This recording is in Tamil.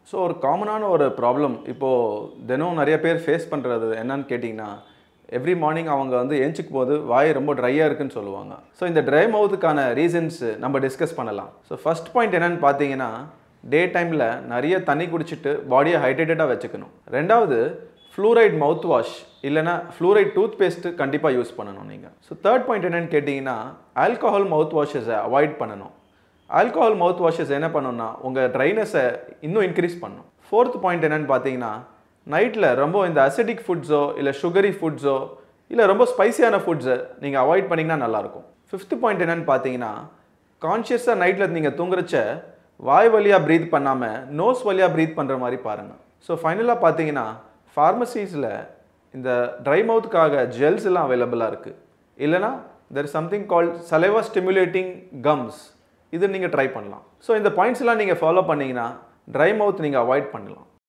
ஸோ ஒரு காமனான ஒரு ப்ராப்ளம் இப்போது தினம் நிறைய பேர் ஃபேஸ் பண்ணுறது என்னன்னு கேட்டிங்கன்னா எவ்ரி மார்னிங் அவங்க வந்து ஏஞ்சிக்கும் போது வாய் ரொம்ப ட்ரையாக இருக்குன்னு சொல்லுவாங்க ஸோ இந்த ட்ரை மவுத்துக்கான ரீசன்ஸ் நம்ம டிஸ்கஸ் பண்ணலாம் ஸோ ஃபர்ஸ்ட் பாயிண்ட் என்னன்னு பார்த்தீங்கன்னா டே டைமில் நிறைய தண்ணி குடிச்சிட்டு பாடியை ஹைட்ரேட்டடாக வச்சுக்கணும் ரெண்டாவது ஃப்ளூரைட் மவுத் வாஷ் இல்லைனா ஃப்ளூரைட் டூத் பேஸ்ட்டு கண்டிப்பாக யூஸ் பண்ணணும் நீங்கள் ஸோ தேர்ட் பாயிண்ட் என்னன்னு கேட்டிங்கன்னா ஆல்கஹால் மவுத் வாஷஸை அவாய்ட் பண்ணணும் ஆல்கஹால் மவுத் வாஷஸ் என்ன பண்ணுன்னா உங்கள் ட்ரைனஸை இன்னும் இன்க்ரீஸ் பண்ணும் ஃபோர்த் பாயிண்ட் என்னன்னு பார்த்தீங்கன்னா நைட்டில் ரொம்ப இந்த அசிடிக் ஃபுட்ஸோ இல்லை சுகரி ஃபுட்ஸோ இல்லை ரொம்ப ஸ்பைசியான ஃபுட்ஸை நீங்கள் அவாய்ட் பண்ணிங்கன்னா நல்லாயிருக்கும் ஃபிஃப்த் பாயிண்ட் என்னன்னு பார்த்தீங்கன்னா கான்ஷியஸாக நைட்டில் நீங்கள் தூங்குறச்ச வாய் வழியாக ப்ரீத் பண்ணாமல் நோஸ் வழியாக ப்ரீத் பண்ணுற மாதிரி பாருங்கள் ஸோ ஃபைனலாக பார்த்தீங்கன்னா ஃபார்மசிஸில் இந்த ட்ரை மவுத்துக்காக ஜெல்ஸ் எல்லாம் அவைலபிளாக இருக்குது இல்லைனா there is something called saliva stimulating gums இது நீங்கள் ட்ரை பண்ணலாம் ஸோ இந்த பாயிண்ட்ஸ் எல்லாம் நீங்கள் ஃபாலோ பண்ணீங்கன்னா ட்ரை மவுத் நீங்கள் அவாய்ட் பண்ணலாம்